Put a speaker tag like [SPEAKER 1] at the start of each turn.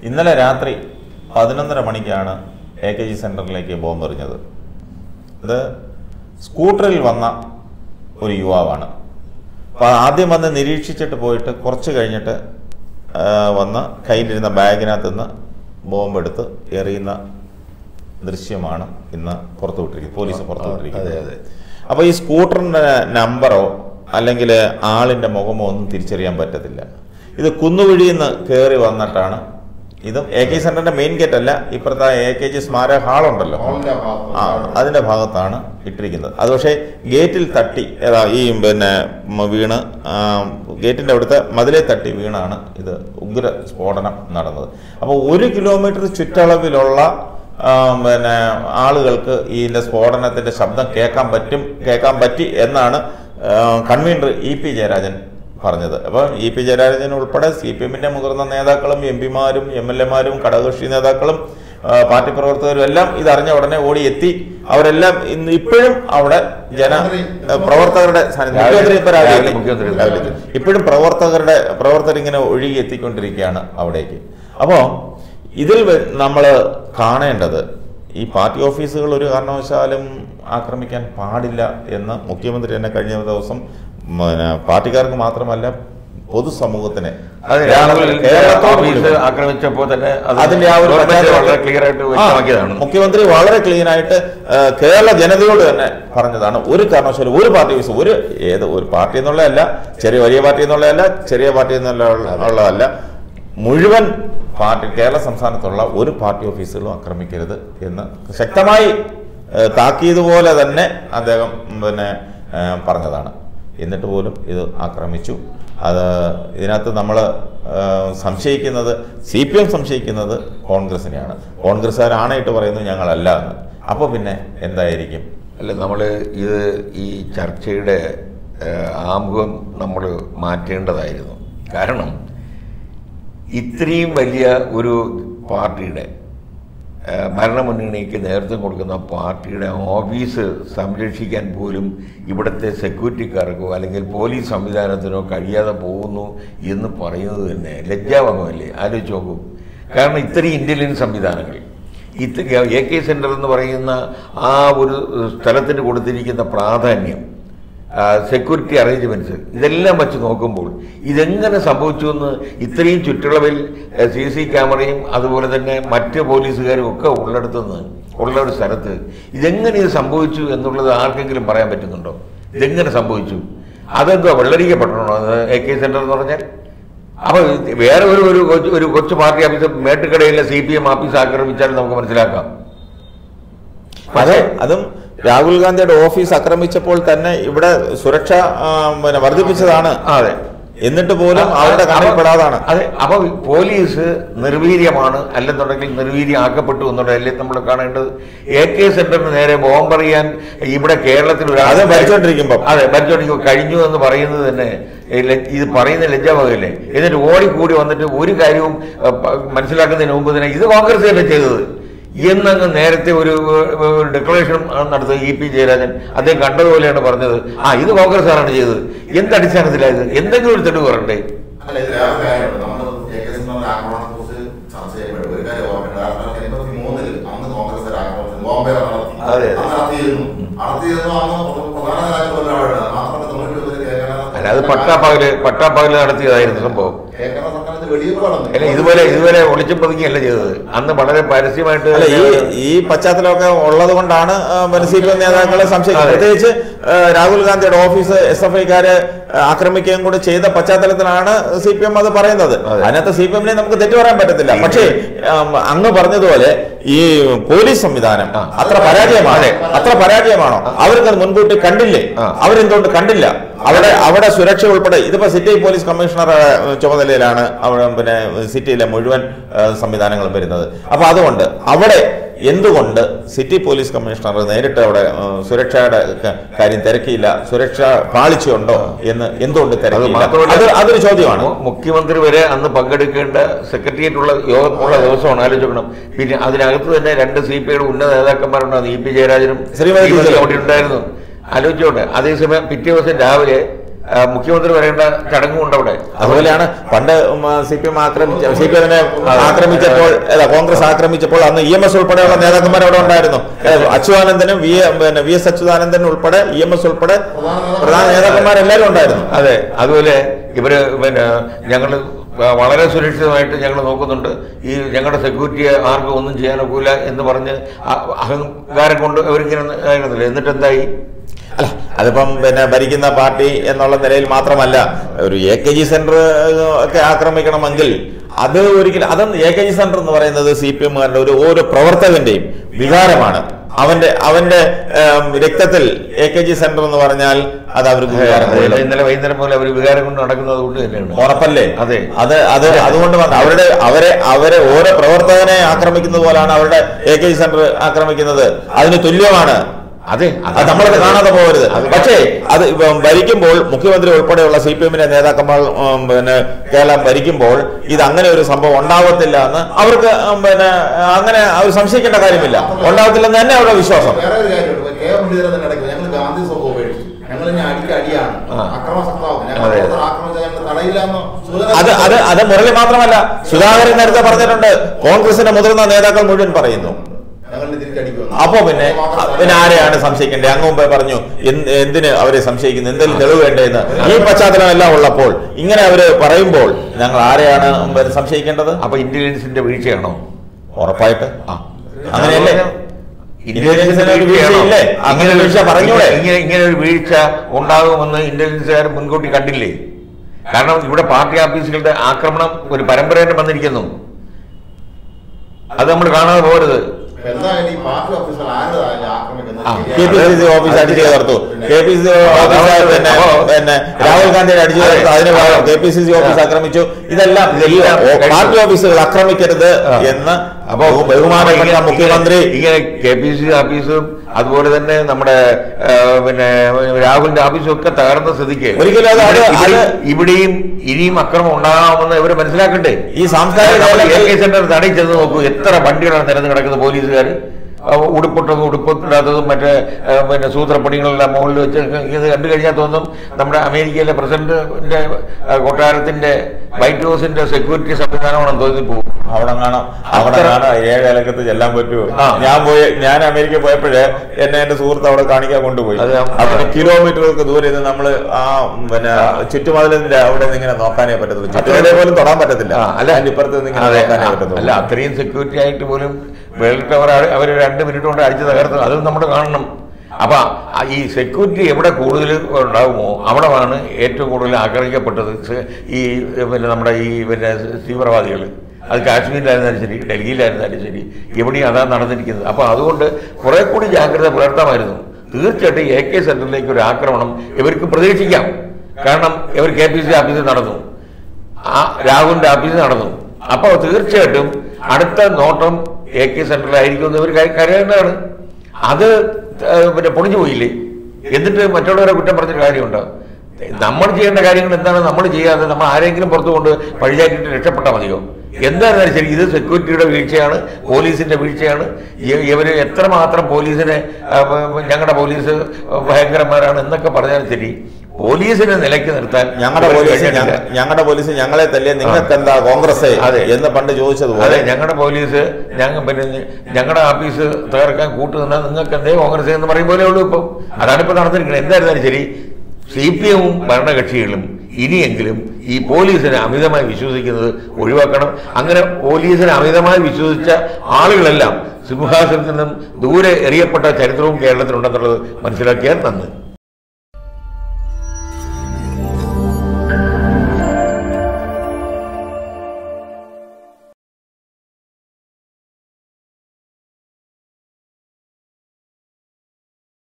[SPEAKER 1] ഇന്നലെ രാത്രി പതിനൊന്നര മണിക്കാണ് എ കെ ജി സെൻറ്ററിലേക്ക് ബോംബ് എറിഞ്ഞത് ഇത് സ്കൂട്ടറിൽ വന്ന ഒരു യുവാവാണ് അപ്പോൾ ആദ്യം വന്ന് നിരീക്ഷിച്ചിട്ട് പോയിട്ട് കുറച്ച് കഴിഞ്ഞിട്ട് ആ, വന്ന് കയ്യിലിരുന്ന ബാഗിനകത്ത് നിന്ന് ബോംബെടുത്ത് എറിയുന്ന ദൃശ്യമാണ് ഇന്ന് പുറത്തുവിട്ടിരിക്കുന്നത് പോലീസ് പുറത്തുവിട്ടിരിക്കുന്നത്
[SPEAKER 2] അതെ, അതെ.
[SPEAKER 1] അപ്പോൾ ഈ സ്കൂട്ടറിൻ്റെ നമ്പറോ അല്ലെങ്കിൽ ആളിൻ്റെ മുഖമോ ഒന്നും തിരിച്ചറിയാൻ പറ്റത്തില്ല ഇത് കുന്നുകുഴിയിൽ നിന്ന് കയറി വന്നിട്ടാണ് ഇത് എ കെ സെന്ററിന്റെ മെയിൻ ഗേറ്റ് അല്ല ഇപ്പുറത്തെ എ കെ ജി സ്മാരക ഹാളുണ്ടല്ലോ
[SPEAKER 2] ഹാളിന്റെ ഭാഗത്ത്
[SPEAKER 1] ആ അതിന്റെ ഭാഗത്താണ് ഇട്ടിരിക്കുന്നത് അത് പക്ഷേ ഗേറ്റിൽ തട്ടി ഏതാ ഈ പിന്നെ മ- വീണ് ആ, ഗേറ്റിന്റെ അവിടുത്തെ മതിലെ തട്ടി വീണാണ് ഇത് ഉഗ്ര സ്ഫോടനം നടന്നത് അപ്പോൾ ഒരു കിലോമീറ്റർ ചുറ്റളവിലുള്ള ആ, പിന്നെ ആളുകൾക്ക് ഈ ഇതിന്റെ സ്ഫോടനത്തിന്റെ ശബ്ദം കേൾക്കാൻ പറ്റും കേൾക്കാൻ പറ്റി എന്നാണ് കൺവീനർ ഇ പി ജയരാജൻ പറഞ്ഞത് അപ്പോൾ ഇ പി ജയരാജൻ ഉൾപ്പെടെ സി പി എമ്മിന്റെ മുതിർന്ന നേതാക്കളും എം പിമാരും എം എൽ എമാരും ഘടകകക്ഷി നേതാക്കളും ആ, പാർട്ടി പ്രവർത്തകരും എല്ലാം ഇതറിഞ്ഞ ഉടനെ ഓടി എത്തി അവരെല്ലാം ഇന്ന് ഇപ്പോഴും അവിടെ ജന ആ, പ്രവർത്തകരുടെ സാന്നിധ്യം മുഖ്യമന്ത്രി ഇപ്പൊ രാവിലെ
[SPEAKER 3] രാവിലെ
[SPEAKER 1] എത്തി.
[SPEAKER 3] മുഖ്യമന്ത്രി
[SPEAKER 1] രാവിലെ എത്തി. ഇപ്പോഴും പ്രവർത്തകരുടെ പ്രവർത്തകർ ഇങ്ങനെ ഒഴുകി എത്തിക്കൊണ്ടിരിക്കുകയാണ് അവിടേക്ക് അപ്പോൾ ഇതിൽ നമ്മൾ കാണേണ്ടത് ഈ പാർട്ടി ഓഫീസുകൾ ഒരു കാരണവശാലും ആക്രമിക്കാൻ പാടില്ല എന്ന് മുഖ്യമന്ത്രി തന്നെ കഴിഞ്ഞ ദിവസം പിന്നെ പാർട്ടിക്കാർക്ക് മാത്രമല്ല പൊതുസമൂഹത്തിന്
[SPEAKER 3] അത്
[SPEAKER 1] കേരള-
[SPEAKER 3] രാഹുൽ
[SPEAKER 1] കേരളത്തോട്
[SPEAKER 3] ഓഫീസ്
[SPEAKER 1] മുഴുവൻ.
[SPEAKER 3] ആക്രമിച്ചപ്പോൾ തന്നെ അത്
[SPEAKER 1] അതിന്റെ ആ ഒരു
[SPEAKER 3] ഗവൺമെന്റ്
[SPEAKER 1] പശ്ചാത്തലത്തിൽ-
[SPEAKER 3] വളരെ ക്ലിയർ ആയിട്ട്
[SPEAKER 1] ആ,
[SPEAKER 3] വ്യക്തമാക്കിയതാണ്
[SPEAKER 1] മുഖ്യമന്ത്രി വളരെ ക്ലീൻ ആയിട്ട് ആ, കേരള ജനതയോട് തന്നെ പറഞ്ഞതാണ് ഒരു കാരണവശാലും ഒരു പാർട്ടി ഓഫീസ് ഒരു ഏത് ഒരു പാർട്ടി എന്നുള്ളതല്ല ചെറിയ വലിയ പാർട്ടി എന്നുള്ളതല്ല ചെറിയ പാർട്ടി എന്നുള്ള ഉള്ളതല്ല മുഴുവൻ പാർട്ടി കേരള സംസ്ഥാനത്തുള്ള ഒരു പാർട്ടി ഓഫീസുകളും ആക്രമിക്കരുത് എന്ന് ശക്തമായി ആ, താക്കീത് പോലെ തന്നെ അദ്ദേഹം പിന്നെ ആ, പറഞ്ഞതാണ് എന്നിട്ട് പോലും ഇത് ആക്രമിച്ചു അത് ഇതിനകത്ത് നമ്മൾ സംശയിക്കുന്നത് സി പി എം സംശയിക്കുന്നത് കോൺഗ്രസിനെയാണ് കോൺഗ്രസ്സുകാർ ആണയിട്ട് പറയുന്നു ഞങ്ങളല്ല എന്ന് അപ്പോൾ പിന്നെ എന്തായിരിക്കും
[SPEAKER 3] അല്ല നമ്മൾ ഇത് ഈ ചർച്ചയുടെ ഏഹ്, ആമുഖം നമ്മൾ മാറ്റേണ്ടതായിരുന്നു കാരണം ഇത്രയും വലിയ ഒരു പാർട്ടിയുടെ ഏഹ്, ഭരണമുന്നണിക്ക് നേതൃത്വം കൊടുക്കുന്ന പാർട്ടിയുടെ ഓഫീസ് സംരക്ഷിക്കാൻ പോലും ഇവിടുത്തെ സെക്യൂരിറ്റിക്കാർക്കോ അല്ലെങ്കിൽ പോലീസ് സംവിധാനത്തിനോ കഴിയാതെ പോകുന്നു എന്ന് പറയുന്നത് തന്നെ ലജ്ജാവഹമല്ലേ ആലോചിച്ച് നോക്കൂ കാരണം ഇത്രയും ഇൻ്റലിജൻസ് സംവിധാനങ്ങൾ ഇത് എ കെ സെൻറ്റർ എന്ന് പറയുന്ന ആ ഒരു സ്ഥലത്തിന് കൊടുത്തിരിക്കുന്ന പ്രാധാന്യം സെക്യൂരിറ്റി അറേഞ്ച്മെൻറ്റ്സ് ഇതെല്ലാം വെച്ച് നോക്കുമ്പോൾ ഇതെങ്ങനെ സംഭവിച്ചു എന്ന് ഇത്രയും ചുറ്റളവിൽ സി സി ക്യാമറയും അതുപോലെ തന്നെ മറ്റ് പോലീസുകാരും ഒക്കെ ഉള്ളിടത്തുനിന്ന് ഉള്ള ഒരു സ്ഥലത്ത് ഇതെങ്ങനെ ഇത് സംഭവിച്ചു എന്നുള്ളത് ആർക്കെങ്കിലും പറയാൻ പറ്റുന്നുണ്ടോ ഇതെങ്ങനെ സംഭവിച്ചു അതെന്തോ വെള്ളരിക്കപ്പെടണോ അത് എ കെ സെൻറ്റർ എന്ന് പറഞ്ഞാൽ അപ്പൊ വേറെ ഒരു ഒരു കൊച്ചു ഒരു കൊച്ചു പാർട്ടി ഓഫീസ് മേട്ടുകടയിലെ സി പി എം ഓഫീസ് ആക്രമിച്ചാൽ നമുക്ക് മനസ്സിലാക്കാം
[SPEAKER 1] അത് അതും രാഹുൽ ഗാന്ധിയുടെ ഓഫീസ് ആക്രമിച്ചപ്പോൾ തന്നെ ഇവിടെ സുരക്ഷ ആ, പിന്നെ വർദ്ധിപ്പിച്ചതാണ്
[SPEAKER 3] അതെ
[SPEAKER 1] എന്നിട്ട് പോലും അവരുടെ കണ്ണിൽപ്പെടാതാണ്
[SPEAKER 3] അതെ അപ്പൊ പോലീസ് നിർവീര്യമാണ് അല്ലെന്നുണ്ടെങ്കിൽ നിർവീര്യമാക്കപ്പെട്ടു എന്നുള്ളതല്ലേ നമ്മൾ കാണേണ്ടത് എ കെ സെന്ററിന് നേരെ ബോംബെറിയാൻ ഇവിടെ കേരളത്തിൽ ഒരാൾ-
[SPEAKER 1] അത് ഭരിച്ചോണ്ടിരിക്കുമ്പം.
[SPEAKER 3] അതെ ഭരിച്ചോണ്ടിരിക്കുമ്പോൾ കഴിഞ്ഞു എന്ന് പറയുന്നത് തന്നെ ഏ, ല- ഇത് പറയുന്ന ലജ്ജാവകല്ലേ എന്നിട്ട് ഓടിക്കൂടി വന്നിട്ട് ഒരു കാര്യവും ഏ, പ- മനസ്സിലാക്കുന്നതിന് മുമ്പ് തന്നെ ഇത് കോൺഗ്രസ് തന്നെ ചെയ്തത് എന്നങ്ങ് നേരത്തെ ഒരു ഒരു ഡിക്ലറേഷൻ നടത്തിയ ഇ പി ജയരാജൻ അദ്ദേഹം കണ്ടതുപോലെയാണ് പറഞ്ഞത് ആ ഇത് കോൺഗ്രസ്സാണ് ചെയ്തത് എന്തടിസ്ഥാനത്തിലായത് എന്തെങ്കിലും ഒരു തെളിവ് പറയണ്ടേ
[SPEAKER 2] അല്ല ഇത് വേറെ കാര്യമുണ്ട് നമ്മൾ എ കെ സിന്റെ ആക്രമണത്തെ കുറിച്ച് ചർച്ച ചെയ്യുമ്പോൾ ഒരു കാര്യം ഓർക്കേണ്ടത് എൺപത്തി മൂന്നില് അന്ന് കോൺഗ്രസ് ഒരു ആക്രമണം ബോംബെ നടത്തി
[SPEAKER 3] അതെ.
[SPEAKER 2] അന്ന് നടത്തിയിരുന്നു നടത്തിയിരുന്നു അന്ന് പ്രധാന നേതാക്കൾ ഒരാളാണ് മാത്രമല്ല തൊണ്ണൂറ്റി ഒന്നില്
[SPEAKER 3] അല്ല അത് പട്ടാപ്പകല് പട്ടാപ്പകല് നടത്തിയതായിരുന്നു സംഭവം
[SPEAKER 2] കേരള സർക്കാരിന്റെ വെടിവെപ്പ് നടന്നു
[SPEAKER 3] അല്ല ഇതുപോലെ ഇതുപോലെ ഒളിച്ചു പതുങ്ങിയല്ല ചെയ്തത് അന്ന് വളരെ പരസ്യമായിട്ട്
[SPEAKER 1] അല്ല ഈ ഈ പശ്ചാത്തലമൊക്കെ ഉള്ളത് കൊണ്ടാണ് സി പി എം നേതാക്കളെ സംശയിക്കുന്നത്
[SPEAKER 3] അതെ.
[SPEAKER 1] പ്രത്യേകിച്ച് ആ, രാഹുൽ ഗാന്ധിയുടെ ഓഫീസ് എസ് എഫ് ഐക്കാര് ആക്രമിക്കുകയും കൂടെ ചെയ്ത പശ്ചാത്തലത്തിലാണ് സി പി എം അത് പറയുന്നത്
[SPEAKER 3] അതെ.
[SPEAKER 1] അതിനകത്ത് സി പി എമ്മിനെ നമുക്ക് തെറ്റു പറയാൻ പറ്റത്തില്ല പക്ഷേ ആം, അങ്ങ് പറഞ്ഞതുപോലെ ഈ പോലീസ് സംവിധാനം
[SPEAKER 3] ആ.
[SPEAKER 1] അത്ര പരാജയമാണ്
[SPEAKER 3] അതെ.
[SPEAKER 1] അത്ര പരാജയമാണോ അവർക്ക് അത് മുൻകൂട്ടി കണ്ടില്ലേ
[SPEAKER 3] ആ.
[SPEAKER 1] അവരെന്തുകൊണ്ട് കണ്ടില്ല അവിടെ അവിടെ സുരക്ഷ ഉൾപ്പെടെ ഇതിപ്പോ സിറ്റി പോലീസ് കമ്മീഷണർ ആ, ചുമതലയിലാണ് അവിടെ പിന്നെ സിറ്റിയിലെ മുഴുവൻ ആ, സംവിധാനങ്ങളും വരുന്നത് അപ്പൊ അതുകൊണ്ട് അവിടെ എന്തുകൊണ്ട് സിറ്റി പോലീസ് കമ്മീഷണർ നേരിട്ട് അവിടെ ആ, സുരക്ഷയുടെ ക- കാര്യം തിരക്കിയില്ല സുരക്ഷ പാളിച്ചയുണ്ടോ എന്ന് എന്തുകൊണ്ട് തിരക്കിയില്ല
[SPEAKER 3] മാത്രമല്ല-
[SPEAKER 1] അത് അതൊരു ചോദ്യമാണ്
[SPEAKER 3] മു- മുഖ്യമന്ത്രി വരെ അന്ന് പങ്കെടുക്കേണ്ട സെക്രട്ടേറിയറ്റ് ഉള്ള യോഗം ഉള്ള ദിവസമാണ് ആലോചിക്കണം പിന്നെ അതിനകത്ത് തന്നെ രണ്ട് സി പി ഐയുടെ ഉന്നത നേതാക്കന്മാരുണ്ടായിരുന്നു ഇ പി ജയരാജനും
[SPEAKER 1] ശ്രീമതി
[SPEAKER 3] ശ്രീമതി
[SPEAKER 1] ടീച്ചർ.
[SPEAKER 3] അവിടെ ഉണ്ടായിരുന്നു ആലോചിച്ചോട്ടെ അതേസമയം പിറ്റേ ദിവസം രാവിലെ ആ, മുഖ്യമന്ത്രി വരേണ്ട ചടങ്ങുണ്ട് അവിടെ
[SPEAKER 1] അതുപോലെയാണ് പണ്ട് സി പി എം ആക്രമിച്ച സി പി എമ്മിനെ ആക്രമിച്ചപ്പോൾ അല്ല കോൺഗ്രസ് ആക്രമിച്ചപ്പോൾ അന്ന് ഇ എം എസ് ഉൾപ്പെടെയുള്ള നേതാക്കന്മാർ അവിടെ ഉണ്ടായിരുന്നു ഏ, അച്യുതാനന്ദനും വി എ- പിന്നെ വി എസ് അച്യുതാനന്ദൻ ഉൾപ്പെടെ ഇ എം എസ് ഉൾപ്പെടെ പ്രധാന നേതാക്കന്മാരെല്ലാവരും ഉണ്ടായിരുന്നു
[SPEAKER 3] അതെ അതുപോലെ ഇവര് പിന്നെ ഞങ്ങൾ വളരെ സുരക്ഷിതമായിട്ട് ഞങ്ങൾ നോക്കുന്നുണ്ട് ഈ ഞങ്ങളുടെ സെക്യൂരിറ്റിയെ ആർക്കും ഒന്നും ചെയ്യാനൊക്കില്ല എന്ന് പറഞ്ഞ് അ- അഹങ്കാരം കൊണ്ട് അവരിങ്ങനെ ആയിരുന്നില്ല എന്നിട്ട് എന്തായി
[SPEAKER 1] അല്ല അതിപ്പം പിന്നെ ഭരിക്കുന്ന പാർട്ടി എന്നുള്ള നിലയിൽ മാത്രമല്ല ഒരു എ കെ ജി സെന്റർ ഒക്കെ ആക്രമിക്കണമെങ്കിൽ അത് ഒരിക്കലും അതൊന്നും എ കെ ജി സെന്റർ എന്ന് പറയുന്നത് സി പി എമ്മുകാരുടെ ഒരു ഓരോ പ്രവർത്തകന്റെയും വികാരമാണ് അവന്റെ അവന്റെ ഏം, രക്തത്തിൽ എ കെ ജി സെന്റർ എന്ന് പറഞ്ഞാൽ അത് അവർക്ക് വികാരം
[SPEAKER 3] അതെ,
[SPEAKER 1] കൊള്ളും.
[SPEAKER 3] ഇന്നലെ വൈകുന്നേരം പോലെ അവർ വികാരം കൊണ്ട് നടക്കുന്നത് കൊണ്ട് തന്നെയാണ്
[SPEAKER 1] ഉറപ്പല്ലേ
[SPEAKER 3] അതെ.
[SPEAKER 1] അത് അത് അതുകൊണ്ട് വന്ന അവരുടെ അവരെ അവരെ ഓരോ പ്രവർത്തകനെ ആക്രമിക്കുന്നത് പോലാണ് അവരുടെ എ കെ ജി സെന്റർ ആക്രമിക്കുന്നത് അതിന് തുല്യമാണ്
[SPEAKER 3] അതെ
[SPEAKER 1] അത് നമ്മളത് കാണാതെ പോകരുത്
[SPEAKER 3] അത്
[SPEAKER 1] പക്ഷേ അത് ഇപ്പം ഭരിക്കുമ്പോൾ മുഖ്യമന്ത്രി ഉൾപ്പെടെയുള്ള സി പി എമ്മിന്റെ നേതാക്കന്മാർ ഉം, പിന്നെ കേരളം ഭരിക്കുമ്പോൾ ഇത് അങ്ങനെ ഒരു സംഭവം ഉണ്ടാവത്തില്ല എന്ന് അവർക്ക് ഉം, പിന്നെ അങ്ങനെ അവർ സംശയിക്കേണ്ട കാര്യമില്ല ഉണ്ടാവത്തില്ലെന്ന് തന്നെ അവരുടെ വിശ്വാസം
[SPEAKER 2] വേറെ ഒരു കാര്യമുണ്ട് കെ മുരളീധരൻ തന്നെ ഇടയ്ക്ക് ഞങ്ങൾ ഗാന്ധി സഭ ഉപേക്ഷിച്ചു ഞങ്ങൾ ഇനി അടിക്ക് അടിയാണ്
[SPEAKER 3] ആ.
[SPEAKER 2] അക്രമസക്തമാകും ഞങ്ങൾ
[SPEAKER 3] അതെ.
[SPEAKER 2] പുറത്ത് ആക്രമിച്ചാൽ ഞങ്ങൾ തടയില്ല എന്ന്
[SPEAKER 1] അത് അത് അത് മുരളി മാത്രമല്ല സുധാകരൻ നേരത്തെ പറഞ്ഞിട്ടുണ്ട് കോൺഗ്രസിന്റെ മുതിർന്ന നേതാക്കൾ മുഴുവൻ പറയുന്നു
[SPEAKER 2] ഞങ്ങൾ തിരിച്ചടിക്കും
[SPEAKER 1] അപ്പോ പിന്നെ പിന്നെ ആരെയാണ് സംശയിക്കേണ്ടത് അങ്ങ് മുമ്പേ പറഞ്ഞു എന്ത് എന്തിന് അവരെ സംശയിക്കുന്നു എന്തെങ്കിലും തെളിവ് വേണ്ടതെന്ന് ഈ പശ്ചാത്തലം എല്ലാം ഉള്ളപ്പോൾ ഇങ്ങനെ അവര് പറയുമ്പോൾ ഞങ്ങൾ ആരെയാണ് പിന്നെ സംശയിക്കേണ്ടത്
[SPEAKER 3] അപ്പൊ ഇന്റലിജൻസിന്റെ വീഴ്ചയാണോ
[SPEAKER 1] ഉറപ്പായിട്ട്
[SPEAKER 3] ആ.
[SPEAKER 1] അങ്ങനെയല്ലേ
[SPEAKER 3] ഇന്റലിജൻസിന്റെ
[SPEAKER 1] ഇന്റലിജൻസിന്റെ
[SPEAKER 3] വീഴ്ചയാണോ?
[SPEAKER 1] വീഴ്ചയില്ലേ? അങ്ങനെ ഒരു വീഴ്ച പറഞ്ഞൂടെ?
[SPEAKER 3] ഇങ്ങനെ ഇങ്ങനെ ഒരു വീഴ്ച ഉണ്ടാകുമെന്ന് ഇന്റലിജൻസുകാർ മുൻകൂട്ടി കണ്ടില്ലേ കാരണം ഇവിടെ പാർട്ടി ഓഫീസുകളുടെ ആക്രമണം ഒരു പരമ്പരയായിട്ട് വന്നിരിക്കുന്നു അത് നമ്മൾ കാണാതെ പോകരുത്
[SPEAKER 2] എന്തായാലും ഈ പാർട്ടി ഓഫീസർ ആരുടെതായാലും ആക്രമിക്കുന്നത്
[SPEAKER 3] ആ,
[SPEAKER 1] K P C C office അടിച്ചു തകർത്തു K P C C office പിന്നെ പിന്നെ രാഹുൽ ഗാന്ധിയുടെ അടിച്ചു തകർത്തു അതിന് പകരം K P C C office ആക്രമിച്ചു ഇതെല്ലാം ഈ പാർട്ടി ഓഫീസുകൾ ആക്രമിക്കരുത് എന്ന്
[SPEAKER 3] അപ്പോ
[SPEAKER 1] ബഹുമാനപ്പെട്ട മുഖ്യമന്ത്രി
[SPEAKER 3] ഇങ്ങനെ കെ പി സി ഓഫീസും അതുപോലെ തന്നെ നമ്മുടെ ആ, പിന്നെ രാഹുലിന്റെ ഓഫീസും ഒക്കെ തകർന്ന സ്ഥിതിക്ക്
[SPEAKER 1] ഒരിക്കലും അത് അത്
[SPEAKER 3] ഇവിടെ-
[SPEAKER 1] അത്
[SPEAKER 3] ഇവിടെയും ഇനിയും അക്രമം ഉണ്ടാകാമെന്ന് ഇവർ മനസ്സിലാക്കണ്ടേ
[SPEAKER 1] ഈ സാംസ്കാരിക
[SPEAKER 3] നമ്മൾ എ
[SPEAKER 1] മേഖലയിൽ
[SPEAKER 3] കെ സെന്റർ തടയിൽ ചെന്ന് നോക്കൂ എത്ര വണ്ടികളാണ് നിരന്ന് കിടക്കുന്നത് പോലീസുകാർ ഉടുപ്പിട്ടതും ഉടുപ്പിടാത്തതും മറ്റേ ആ, പിന്നെ സൂത്രപ്പണികളെല്ലാം മുകളിൽ വെച്ച് ഇത് കണ്ടു കഴിഞ്ഞാൽ തോന്നും നമ്മുടെ അമേരിക്കയിലെ പ്രസിഡന്റിന്റെ ആ, കൊട്ടാരത്തിന്റെ വൈറ്റ് ഹൗസിന്റെ സെക്യൂരിറ്റി സംവിധാനമാണെന്ന് തോന്നി പോകും
[SPEAKER 1] അവിടെ കാണാം അവിടെ കാണാം ഏഴ് അലക്കത്ത് ചെല്ലാൻ പറ്റുമോ
[SPEAKER 3] ആ.
[SPEAKER 1] ഞാൻ പോയി ഞാൻ അമേരിക്ക പോയപ്പോഴേ എന്നെ എന്റെ സുഹൃത്ത് അവിടെ കാണിക്കാൻ കൊണ്ടുപോയി
[SPEAKER 3] അത് ഞാൻ-
[SPEAKER 1] അവിടെ കിലോമീറ്ററുകൾക്ക് ദൂരെ നിന്ന് നമ്മള് ആ പിന്നെ ചുറ്റുമതിലിന്റെ അവിടെ നിന്ന് ഇങ്ങനെ നോക്കാനേ പറ്റത്തുള്ളൂ ചുറ്റുമതിലെ പോലും തൊടാൻ പറ്റത്തില്ല
[SPEAKER 3] ആ, അല്ല
[SPEAKER 1] അതിന്റെ ഇപ്പുറത്ത് നിന്ന് ഇങ്ങനെ
[SPEAKER 3] അതെ,
[SPEAKER 1] നോക്കാനേ
[SPEAKER 3] ആ,
[SPEAKER 1] പറ്റത്തുള്ളൂ
[SPEAKER 3] അല്ല അത്രയും സെക്യൂരിറ്റി ആയിട്ട് പോലും വേൾഡ് ടവർ അവർ രണ്ട് മിനിറ്റ് കൊണ്ട് അടിച്ചു തകർത്ത് അത് നമ്മൾ കാണണം അപ്പൊ ആ ഈ സെക്യൂരിറ്റി എവിടെ കൂടുതൽ ഉണ്ടാകുമോ അവിടെയാണ് ഏറ്റവും കൂടുതൽ ആക്രമിക്കപ്പെട്ടത് സ- ഈ പിന്നെ നമ്മുടെ ഈ പിന്നെ തീവ്രവാദികൾ അത് കാശ്മീരിലായിരുന്നാലും ശരി ഡൽഹിയിലായിരുന്നാലും ശരി എവിടെയും അതാണ് നടന്നിരിക്കുന്നത് അപ്പോൾ അതുകൊണ്ട് കുറെ കൂടി ജാഗ്രത പുലർത്താമായിരുന്നു തീർച്ചയായിട്ടും എ കെ സെന്ററിലേക്ക് ഒരു ആക്രമണം ഇവർക്ക് പ്രതീക്ഷിക്കാം കാരണം ഇവർ കെ പി സി ഓഫീസിൽ നടന്നു ആ രാഹുലിന്റെ ഓഫീസിൽ നടന്നു അപ്പോൾ തീർച്ചയായിട്ടും അടുത്ത നോട്ടം എ കെ സെന്ററിലായിരിക്കും എന്ന് ഇവർ കരു- കരുതേണ്ടതാണ് അത് ഏഹ് പിന്നെ പൊളിഞ്ഞു പോയില്ലേ എന്നിട്ട് മറ്റുള്ളവരെ കുറ്റം പറഞ്ഞ കാര്യമുണ്ടോ നമ്മൾ ചെയ്യേണ്ട കാര്യങ്ങൾ എന്താണ് നമ്മൾ ചെയ്യാതെ നമ്മൾ ആരെങ്കിലും പുറത്തു കൊണ്ട് പഴിചാറ്റിട്ട് രക്ഷപ്പെട്ടാൽ മതിയോ എന്തായിരുന്നാലും ശരി ഇത് സെക്യൂരിറ്റിയുടെ വീഴ്ചയാണ് പോലീസിന്റെ വീഴ്ചയാണ് ഇ- ഇവര് എത്രമാത്രം പോലീസിനെ ആ, ഞങ്ങളുടെ പോലീസ് ഭയങ്കരന്മാരാണ് എന്നൊക്കെ പറഞ്ഞാലും ശരി പോലീസിനെ നിലയ്ക്ക് നിർത്താൻ
[SPEAKER 1] ഞങ്ങളുടെ
[SPEAKER 3] ഇവർക്ക്
[SPEAKER 1] പോലീസ്
[SPEAKER 3] കഴിഞ്ഞിട്ടില്ല.
[SPEAKER 1] ഞങ്ങളുടെ പോലീസ് ഞങ്ങളെ തല്ലേ നിങ്ങൾക്ക് എന്താ കോൺഗ്രസ്
[SPEAKER 3] അതെ.
[SPEAKER 1] എന്ന് പണ്ട്
[SPEAKER 3] അതെ
[SPEAKER 1] ചോദിച്ചതുപോലെ
[SPEAKER 3] ഞങ്ങളുടെ പോലീസ് ഞങ്ങൾ പിന്നെ ഞങ്ങളുടെ ഓഫീസ് തകർക്കാൻ കൂട്ടു നിന്നാൽ നിങ്ങൾക്ക് എന്തേ കോൺഗ്രസ് എന്ന് പറയും പോലെ ഉള്ളൂ ഇപ്പം അതാണ് ഇപ്പൊ നടന്നിരിക്കുന്നത് എന്തായിരുന്നാലും ശരി സി പി എമ്മും ഭരണകക്ഷികളും ഇനിയെങ്കിലും ഈ പോലീസിനെ അമിതമായി വിശ്വസിക്കുന്നത് ഒഴിവാക്കണം അങ്ങനെ പോലീസിനെ അമിതമായി വിശ്വസിച്ച ആളുകളെല്ലാം സിംഹാസനത്തിൽ നിന്നും ദൂരെ എറിയപ്പെട്ട ചരിത്രവും കേരളത്തിലുണ്ടെന്നുള്ളത് മനസ്സിലാക്കിയാൽ നന്ന്